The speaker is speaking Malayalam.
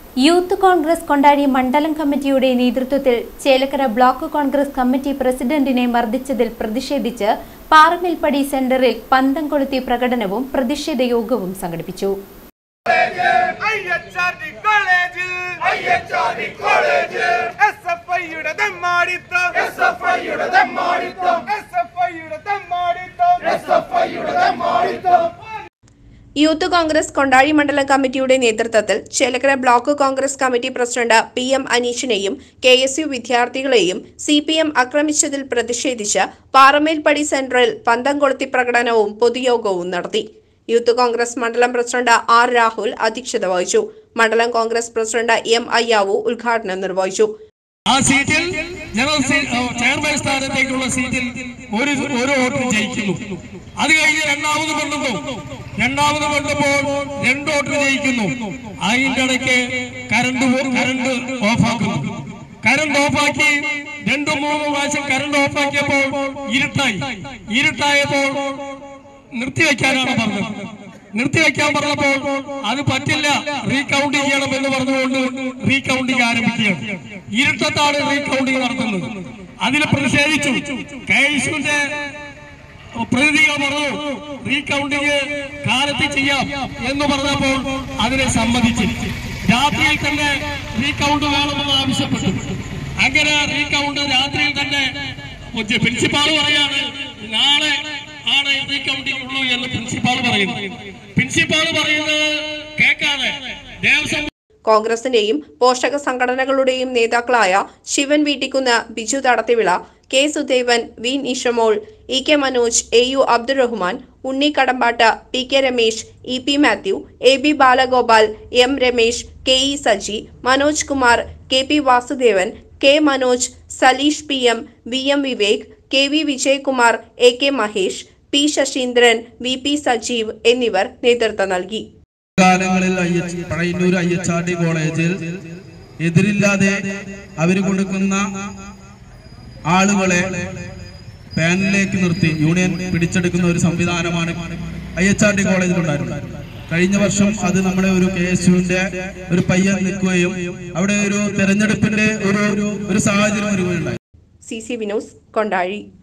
യൂത്ത് കോൺഗ്രസ് കൊണ്ടാടി മണ്ഡലം കമ്മിറ്റിയുടെ നേതൃത്വത്തിൽ ചേലക്കര ബ്ലോക്ക് കോൺഗ്രസ് കമ്മിറ്റി പ്രസിഡന്റിനെ മർദ്ദിച്ചതിൽ പ്രതിഷേധിച്ച് പാറമേൽപ്പടി സെന്ററിൽ പന്തം കൊളുത്തി പ്രകടനവും പ്രതിഷേധ യോഗവും സംഘടിപ്പിച്ചു ഐഎച്ച്ആർഡി കോളേജിൽ ഐഎച്ച്ആർഡി കോളേജിൽ എസ്എഫ്ഐയുടെ തെമ്മാടിത്തം എസ്എഫ്ഐയുടെ തെമ്മാടിത്തം എസ്എഫ്ഐയുടെ തെമ്മാടിത്തം എസ്എഫ്ഐയുടെ തെമ്മാടിത്തം യൂത്ത് കോൺഗ്രസ് കൊണ്ടാഴി മണ്ഡലം കമ്മിറ്റിയുടെ നേതൃത്വത്തിൽ Chelakkara block Congress committee president P M അനീഷിനെയും കെ എസ് യു വിദ്യാർത്ഥികളെയും സി പി എം ആക്രമിച്ചതിൽ പ്രതിഷേധിച്ച് പാറമേൽപ്പടി സെന്ററിൽ പന്തം കൊളുത്തി പ്രകടനവും പൊതുയോഗവും നടത്തി യൂത്ത് കോൺഗ്രസ് മണ്ഡലം പ്രസിഡന്റ് ആർ രാഹുൽ അധ്യക്ഷത വഹിച്ചു മണ്ഡലം കോൺഗ്രസ് പ്രസിഡന്റ് എം അയ്യാവു ഉദ്ഘാടനം നിർവഹിച്ചു ആ സീറ്റിൽ ജനറൽ സീ- ഏ, ചെയർമാൻ സ്ഥാനത്തേക്കുള്ള സീറ്റിൽ ഒരു ഒരു വോട്ട് ജയിക്കുന്നു അത് കഴിഞ്ഞ് രണ്ടാമത് കൊണ്ടുന്നു രണ്ടാമത് കൊണ്ടപ്പോൾ രണ്ട് വോട്ട് ജയിക്കുന്നു അതിന്റെ ഇടയ്ക്ക് കരണ്ട് പോ- കരണ്ട് ഓഫാക്കുന്നു കരണ്ട് ഓഫാക്കി രണ്ടു മൂന്ന് പ്രാവശ്യം കരണ്ട് ഓഫാക്കിയപ്പോൾ ഇരുട്ടായി ഇരുട്ടായപ്പോൾ നിർത്തിവെക്കാനാണ് പറഞ്ഞത് നിർത്തിവെക്കാൻ പറഞ്ഞപ്പോൾ അത് പറ്റില്ല റീകൗണ്ടിങ് ചെയ്യണം എന്ന് പറഞ്ഞുകൊണ്ട് റീകൗണ്ടിങ് ആരംഭിക്കുകയാണ് ഇരുട്ടത്താണ് റീകൗണ്ടിങ് നടത്തുന്നത് അതിൽ പ്രതിഷേധിച്ചു കെ യേശുവിന്റെ പ്രതിനിധികൾ പറഞ്ഞു റീകൗണ്ടിങ് കാലത്ത് ചെയ്യാം എന്ന് പറഞ്ഞപ്പോൾ അതിനെ സമ്മതിച്ചു രാത്രിയിൽ തന്നെ റീകൗണ്ട് വേണമെന്ന് ആവശ്യപ്പെട്ടു അങ്ങനെ റീകൗണ്ട് രാത്രിയിൽ തന്നെ പ്രിൻസിപ്പാൾ പറയാണ് നാളെ ആണ് റീകൗണ്ടിങ് ഉള്ളൂ എന്ന് പ്രിൻസിപ്പാൾ പറയുന്നു പ്രിൻസിപ്പാൾ പറയുന്നത് കേൾക്കാതെ ദേവസ്വം കോൺഗ്രസിന്റെയും പോഷക സംഘടനകളുടെയും നേതാക്കളായ Shivan Veettikkunnu Biju Thadathivila K Sudevan V Nishamol E K Manoj A U Abdurahman Unni Kadampattu P K Ramesh E P Mathew A B Balagopal M Ramesh K E Saji Manoj Kumar K P Vasudevan K Manoj Saleesh P M V M Vivek K V Vijayakumar A K Mahesh P Sasheendran V P Sajeev എന്നിവർ നേതൃത്വം നൽകി കാലങ്ങളിൽ Pazhayannur I H R D കോളേജിൽ എതിരില്ലാതെ അവര് കൊടുക്കുന്ന ആളുകളെ പാനലിലേക്ക് നിർത്തി യൂണിയൻ പിടിച്ചെടുക്കുന്ന ഒരു സംവിധാനമാണ് ഐ എച്ച് ആർ ഡി കോളേജിലുണ്ടായിരുന്നത് കഴിഞ്ഞ വർഷം അത് നമ്മുടെ ഒരു കെ എസ് യുവിന്റെ ഒരു പയ്യൻ നിൽക്കുകയും അവിടെ ഒരു തെരഞ്ഞെടുപ്പിന്റെ ഒരു ഒരു സാഹചര്യം ഒരുക്കുകയുണ്ടായി സി സി വിനോസ് കൊണ്ടാഴി